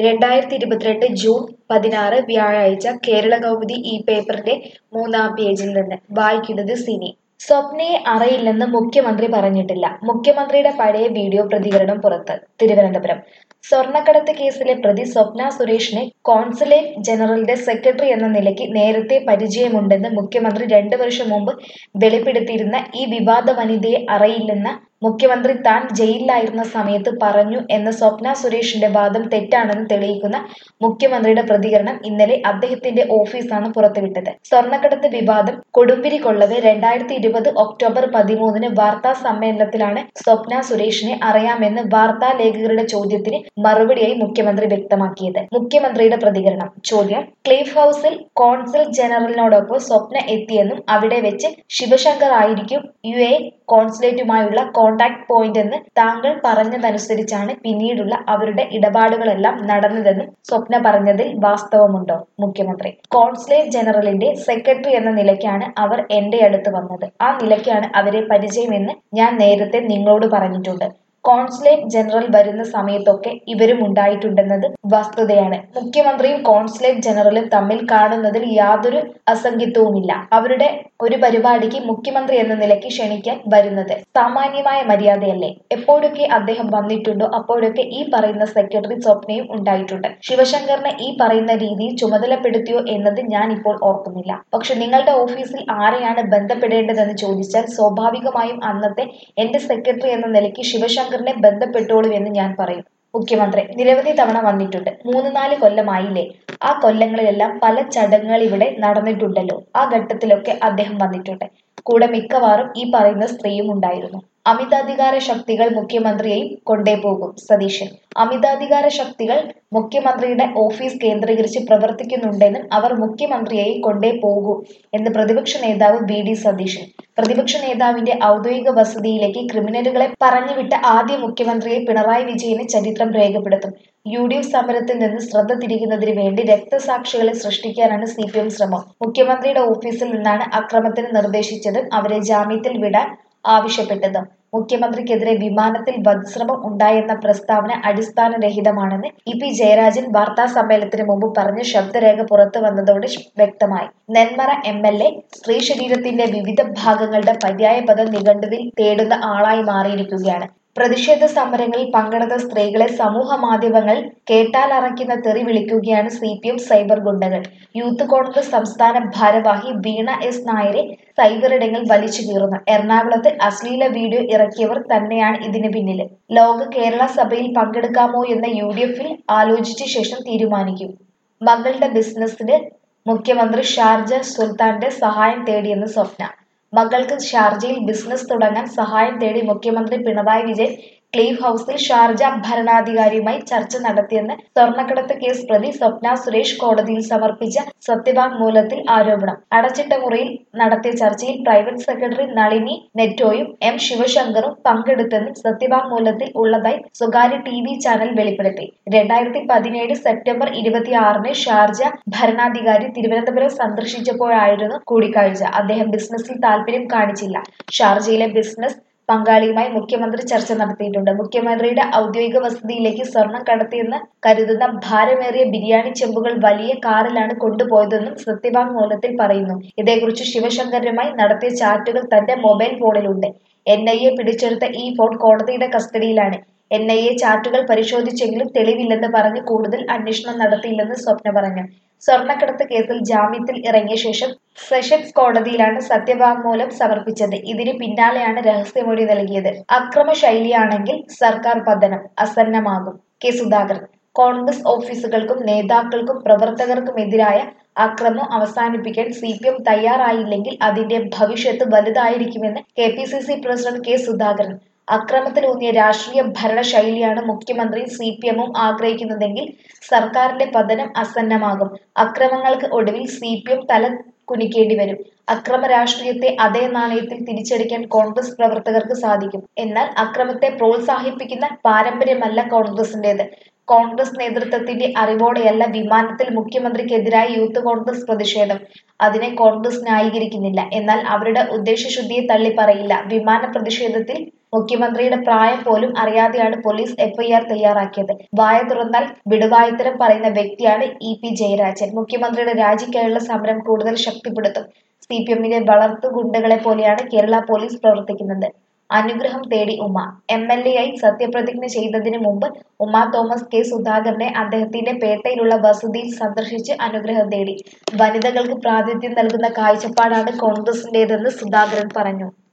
രണ്ടായിരത്തി ഇരുപത്തിരണ്ട് ജൂൺ പതിനാറ് വ്യാഴാഴ്ച കേരള കൗമുദി ഈ പേപ്പറിന്റെ മൂന്നാം പേജിൽ നിന്ന് വായിക്കുന്നത് സിനി സ്വപ്നയെ അറിയില്ലെന്ന് മുഖ്യമന്ത്രി പറഞ്ഞിട്ടില്ല മുഖ്യമന്ത്രിയുടെ പഴയ വീഡിയോ പ്രതികരണം പുറത്ത് തിരുവനന്തപുരം സ്വർണ്ണക്കടത്ത് കേസിലെ പ്രതി സ്വപ്ന സുരേഷിനെ കോൺസുലേറ്റ് ജനറലിന്റെ സെക്രട്ടറി എന്ന നിലയ്ക്ക് നേരത്തെ പരിചയമുണ്ടെന്ന് മുഖ്യമന്ത്രി രണ്ടു വർഷം മുമ്പ് വെളിപ്പെടുത്തിയിരുന്ന ഈ വിവാദ വനിതയെ അറിയില്ലെന്ന മുഖ്യമന്ത്രി താൻ ജയിലിലായിരുന്ന സമയത്ത് പറഞ്ഞു എന്ന സ്വപ്ന സുരേഷിന്റെ വാദം തെറ്റാണെന്ന് തെളിയിക്കുന്ന മുഖ്യമന്ത്രിയുടെ പ്രതികരണം ഇന്നലെ അദ്ദേഹത്തിന്റെ ഓഫീസാണ് പുറത്തുവിട്ടത് സ്വർണ്ണക്കടത്ത് വിവാദം കൊടുമ്പിരി കൊള്ളവെ രണ്ടായിരത്തി ഇരുപത് ഒക്ടോബർ പതിമൂന്നിന് വാർത്താ സമ്മേളനത്തിലാണ് സ്വപ്ന സുരേഷിനെ അറിയാമെന്ന് വാർത്താ ലേഖകരുടെ ചോദ്യത്തിന് മറുപടിയായി മുഖ്യമന്ത്രി വ്യക്തമാക്കിയത് മുഖ്യമന്ത്രിയുടെ പ്രതികരണം ചോദ്യം ക്ലീഫ് ഹൗസിൽ കോൺസൽ ജനറലിനോടൊപ്പം സ്വപ്ന എത്തിയെന്നും അവിടെ വെച്ച് ശിവശങ്കർ ആയിരിക്കും യു എ കോൺസുലേറ്റുമായുള്ള കോൺടാക്ട് പോയിന്റ് എന്ന് താങ്കൾ പറഞ്ഞതനുസരിച്ചാണ് പിന്നീടുള്ള അവരുടെ ഇടപാടുകളെല്ലാം നടന്നതെന്നും സ്വപ്ന പറഞ്ഞതിൽ വാസ്തവമുണ്ടോ മുഖ്യമന്ത്രി കോൺസുലേറ്റ് ജനറലിന്റെ സെക്രട്ടറി എന്ന നിലയ്ക്കാണ് അവർ എന്റെ അടുത്ത് വന്നത് ആ നിലയ്ക്കാണ് അവരെ പരിചയമെന്ന് ഞാൻ നേരത്തെ നിങ്ങളോട് പറഞ്ഞിട്ടുണ്ട് കോൺസുലേറ്റ് ജനറൽ വരുന്ന സമയത്തൊക്കെ ഇവരും ഉണ്ടായിട്ടുണ്ടെന്നത് വസ്തുതയാണ് മുഖ്യമന്ത്രിയും കോൺസുലേറ്റ് ജനറലും തമ്മിൽ കാണുന്നതിൽ യാതൊരു അസംഗിത്വവുമില്ല അവരുടെ ഒരു പരിപാടിക്ക് മുഖ്യമന്ത്രി എന്ന നിലയ്ക്ക് ക്ഷണിക്കാൻ വരുന്നത് സാമാന്യമായ മര്യാദയല്ലേ എപ്പോഴൊക്കെ അദ്ദേഹം വന്നിട്ടുണ്ടോ അപ്പോഴൊക്കെ ഈ പറയുന്ന സെക്രട്ടറി സ്വപ്നയും ഉണ്ടായിട്ടുണ്ട് ശിവശങ്കറിനെ ഈ പറയുന്ന രീതിയിൽ ചുമതലപ്പെടുത്തിയോ എന്നത് ഞാൻ ഇപ്പോൾ ഓർക്കുന്നില്ല പക്ഷെ നിങ്ങളുടെ ഓഫീസിൽ ആരെയാണ് ബന്ധപ്പെടേണ്ടതെന്ന് ചോദിച്ചാൽ സ്വാഭാവികമായും അന്നത്തെ എന്റെ സെക്രട്ടറി എന്ന നിലയ്ക്ക് ശിവശങ്കറിനെ ബന്ധപ്പെട്ടോളൂ എന്ന് ഞാൻ പറയും മുഖ്യമന്ത്രി നിരവധി തവണ വന്നിട്ടുണ്ട് മൂന്ന് നാല് കൊല്ലമായില്ലേ ആ കൊല്ലങ്ങളിലെല്ലാം പല ചടങ്ങുകൾ ഇവിടെ നടന്നിട്ടുണ്ടല്ലോ ആ ഘട്ടത്തിലൊക്കെ അദ്ദേഹം വന്നിട്ടുണ്ട് കൂടെ മിക്കവാറും ഈ പറയുന്ന സ്ത്രീയും ഉണ്ടായിരുന്നു അമിതാധികാര ശക്തികൾ മുഖ്യമന്ത്രിയെയും കൊണ്ടേ പോകും സതീശൻ അമിതാധികാര ശക്തികൾ മുഖ്യമന്ത്രിയുടെ ഓഫീസ് കേന്ദ്രീകരിച്ച് പ്രവർത്തിക്കുന്നുണ്ടെന്നും അവർ മുഖ്യമന്ത്രിയെയും കൊണ്ടേ പോകൂ എന്ന് പ്രതിപക്ഷ നേതാവ് ബി ഡി സതീശൻ പ്രതിപക്ഷ നേതാവിന്റെ ഔദ്യോഗിക വസതിയിലേക്ക് ക്രിമിനലുകളെ പറഞ്ഞുവിട്ട ആദ്യ മുഖ്യമന്ത്രിയെ പിണറായി വിജയന് ചരിത്രം രേഖപ്പെടുത്തും യു ഡി എഫ് സമരത്തിൽ നിന്ന് ശ്രദ്ധ തിരിക്കുന്നതിന് വേണ്ടി രക്തസാക്ഷികളെ സൃഷ്ടിക്കാനാണ് സി പി എം ശ്രമം മുഖ്യമന്ത്രിയുടെ ഓഫീസിൽ നിന്നാണ് അക്രമത്തിന് നിർദ്ദേശിച്ചതും അവരെ ജാമ്യത്തിൽ വിടാൻ ആവശ്യപ്പെട്ടത് മുഖ്യമന്ത്രിക്കെതിരെ വിമാനത്തിൽ വധശ്രമം ഉണ്ടായെന്ന പ്രസ്താവന അടിസ്ഥാനരഹിതമാണെന്ന് ഇ പി ജയരാജൻ വാർത്താ സമ്മേളനത്തിന് മുമ്പ് പറഞ്ഞ ശബ്ദരേഖ പുറത്തു വന്നതോടെ വ്യക്തമായി നെന്മറ എം എൽ എ സ്ത്രീ ശരീരത്തിന്റെ വിവിധ ഭാഗങ്ങളുടെ പര്യായ പദം നിഘണ്ടുവിൽ തേടുന്ന ആളായി മാറിയിരിക്കുകയാണ് പ്രതിഷേധ സമരങ്ങളിൽ പങ്കെടുത്ത സ്ത്രീകളെ സമൂഹ മാധ്യമങ്ങൾ കേട്ടാലറയ്ക്കുന്ന തെറി വിളിക്കുകയാണ് സി പി എം സൈബർ ഗുണ്ടകൾ യൂത്ത് കോൺഗ്രസ് സംസ്ഥാന ഭാരവാഹി വീണ എസ് നായരെ സൈബറിടങ്ങൾ വലിച്ചു കീറുന്നു എറണാകുളത്ത് അശ്ലീല വീഡിയോ ഇറക്കിയവർ തന്നെയാണ് ഇതിന് പിന്നിൽ ലോക കേരള സഭയിൽ പങ്കെടുക്കാമോ എന്ന യു ഡി എഫിൽ ആലോചിച്ച ശേഷം തീരുമാനിക്കും മകളുടെ ബിസിനസ്സിന് മുഖ്യമന്ത്രി ഷാർജ സുൽത്താന്റെ സഹായം തേടിയെന്ന് സ്വപ്ന മകൾക്ക് ഷാർജയിൽ ബിസിനസ് തുടങ്ങാൻ സഹായം തേടി മുഖ്യമന്ത്രി പിണറായി വിജയൻ ക്ലീവ് ഹൗസിൽ ഷാർജ ഭരണാധികാരിയുമായി ചർച്ച നടത്തിയെന്ന് സ്വർണ്ണക്കടത്ത് കേസ് പ്രതി സ്വപ്ന സുരേഷ് കോടതിയിൽ സമർപ്പിച്ച സത്യവാങ്മൂലത്തിൽ ആരോപണം അടച്ചിട്ട മുറിയിൽ നടത്തിയ ചർച്ചയിൽ പ്രൈവറ്റ് സെക്രട്ടറി നളിനി നെറ്റോയും എം ശിവശങ്കറും പങ്കെടുത്തെന്നും സത്യവാങ്മൂലത്തിൽ ഉള്ളതായി സ്വകാര്യ ടി വി ചാനൽ വെളിപ്പെടുത്തി രണ്ടായിരത്തി പതിനേഴ് സെപ്റ്റംബർ ഇരുപത്തിയാറിന് ഷാർജ ഭരണാധികാരി തിരുവനന്തപുരം സന്ദർശിച്ചപ്പോഴായിരുന്നു കൂടിക്കാഴ്ച അദ്ദേഹം ബിസിനസ്സിൽ താല്പര്യം കാണിച്ചില്ല ഷാർജയിലെ ബിസിനസ് പങ്കാളിയുമായി മുഖ്യമന്ത്രി ചർച്ച നടത്തിയിട്ടുണ്ട് മുഖ്യമന്ത്രിയുടെ ഔദ്യോഗിക വസതിയിലേക്ക് സ്വർണം കടത്തിയെന്ന് കരുതുന്ന ഭാരമേറിയ ബിരിയാണി ചെമ്പുകൾ വലിയ കാറിലാണ് കൊണ്ടുപോയതെന്നും സത്യവാങ്മൂലത്തിൽ പറയുന്നു ഇതേക്കുറിച്ച് ശിവശങ്കരുമായി നടത്തിയ ചാറ്റുകൾ തന്റെ മൊബൈൽ ഫോണിലുണ്ട് എൻ ഐ എ പിടിച്ചെടുത്ത ഈ ഫോൺ കോടതിയുടെ കസ്റ്റഡിയിലാണ് എൻ ഐ എ ചാറ്റുകൾ പരിശോധിച്ചെങ്കിലും തെളിവില്ലെന്ന് പറഞ്ഞ് കൂടുതൽ അന്വേഷണം നടത്തിയില്ലെന്ന് സ്വപ്ന പറഞ്ഞു സ്വർണ്ണക്കടത്ത് കേസിൽ ജാമ്യത്തിൽ ഇറങ്ങിയ ശേഷം സെഷൻസ് കോടതിയിലാണ് സത്യവാങ്മൂലം സമർപ്പിച്ചത് ഇതിന് പിന്നാലെയാണ് രഹസ്യമൊഴി നൽകിയത് അക്രമ ശൈലിയാണെങ്കിൽ സർക്കാർ പതനം അസന്നമാകും കെ സുധാകരൻ കോൺഗ്രസ് ഓഫീസുകൾക്കും നേതാക്കൾക്കും പ്രവർത്തകർക്കുമെതിരായ അക്രമം അവസാനിപ്പിക്കാൻ സി പി എം തയ്യാറായില്ലെങ്കിൽ അതിന്റെ ഭവിഷ്യത്ത് വലുതായിരിക്കുമെന്ന് K P C C president K Sudhakaran അക്രമത്തിലൂന്നിയ രാഷ്ട്രീയ ഭരണശൈലിയാണ് മുഖ്യമന്ത്രി സി പി എമ്മും ആഗ്രഹിക്കുന്നതെങ്കിൽ സർക്കാരിന്റെ പതനം അസന്നമാകും അക്രമങ്ങൾക്ക് ഒടുവിൽ സി പി എം തല കുനിക്കേണ്ടി വരും അക്രമ രാഷ്ട്രീയത്തെ അതേ നാണയത്തിൽ തിരിച്ചടിക്കാൻ കോൺഗ്രസ് പ്രവർത്തകർക്ക് സാധിക്കും എന്നാൽ അക്രമത്തെ പ്രോത്സാഹിപ്പിക്കുന്ന പാരമ്പര്യമല്ല കോൺഗ്രസിന്റേത് കോൺഗ്രസ് നേതൃത്വത്തിന്റെ അറിവോടെയല്ല വിമാനത്തിൽ മുഖ്യമന്ത്രിക്കെതിരായി യൂത്ത് കോൺഗ്രസ് പ്രതിഷേധം അതിനെ കോൺഗ്രസ് ന്യായീകരിക്കുന്നില്ല എന്നാൽ അവരുടെ ഉദ്ദേശശുദ്ധിയെ തള്ളിപ്പറയില്ല വിമാന പ്രതിഷേധത്തിൽ മുഖ്യമന്ത്രിയുടെ പ്രായം പോലും അറിയാതെയാണ് പോലീസ് എഫ്ഐആർ തയ്യാറാക്കിയത് വായ തുറന്നാൽ വിടുവായുത്തരം പറയുന്ന വ്യക്തിയാണ് ഇ പി ജയരാജൻ മുഖ്യമന്ത്രിയുടെ രാജിക്കായുള്ള സമരം കൂടുതൽ ശക്തിപ്പെടുത്തും സി പി എമ്മിന്റെ വളർത്തു ഗുണ്ടകളെ പോലെയാണ് കേരള പോലീസ് പ്രവർത്തിക്കുന്നത് അനുഗ്രഹം തേടി ഉമ എം എൽ എ ആയി സത്യപ്രതിജ്ഞ ചെയ്തതിനു മുമ്പ് ഉമ തോമസ് കെ സുധാകരനെ അദ്ദേഹത്തിന്റെ പേട്ടയിലുള്ള വസതിയിൽ സന്ദർശിച്ച് അനുഗ്രഹം തേടി വനിതകൾക്ക് പ്രാതിനിധ്യം നൽകുന്ന കാഴ്ചപ്പാടാണ് കോൺഗ്രസിന്റേതെന്ന് സുധാകരൻ പറഞ്ഞു